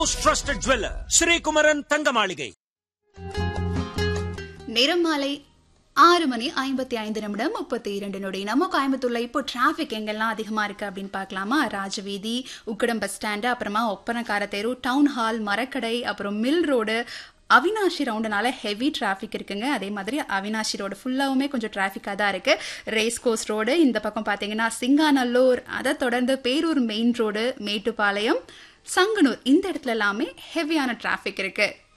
trusted jeweller Sri Kumaran தங்க மாளிகை நேரம் மாலை ஆறு மணி ஐம்பத்தி ஐந்து நிமிடம் முப்பத்தி இரண்டு நொடி நம்ம கோயம்புத்தூர்ல இப்போ டிராஃபிக் எங்கெல்லாம் அதிகமா இருக்கு அப்படின்னு பார்க்கலாமா ராஜவீதி உக்கடம் பஸ் ஸ்டாண்டு அப்புறமா ஒப்பனக்கார தெரு டவுன் ஹால் மரக்கடை அப்புறம் மில் ரோடு அவினாஷி ரவுண்டுனால ஹெவி டிராஃபிக் இருக்குங்க அதே மாதிரி அவினாஷி ரோடு ஃபுல்லாவுமே கொஞ்சம் டிராஃபிக்காக தான் இருக்கு ரேஸ் கோர்ஸ் ரோடு இந்த பக்கம் பார்த்தீங்கன்னா சிங்காநல்லூர் அதை தொடர்ந்து பேரூர் மெயின் ரோடு மேட்டுப்பாளையம் சங்கனூர் இந்த இடத்துல எல்லாமே ஹெவியான டிராஃபிக் இருக்கு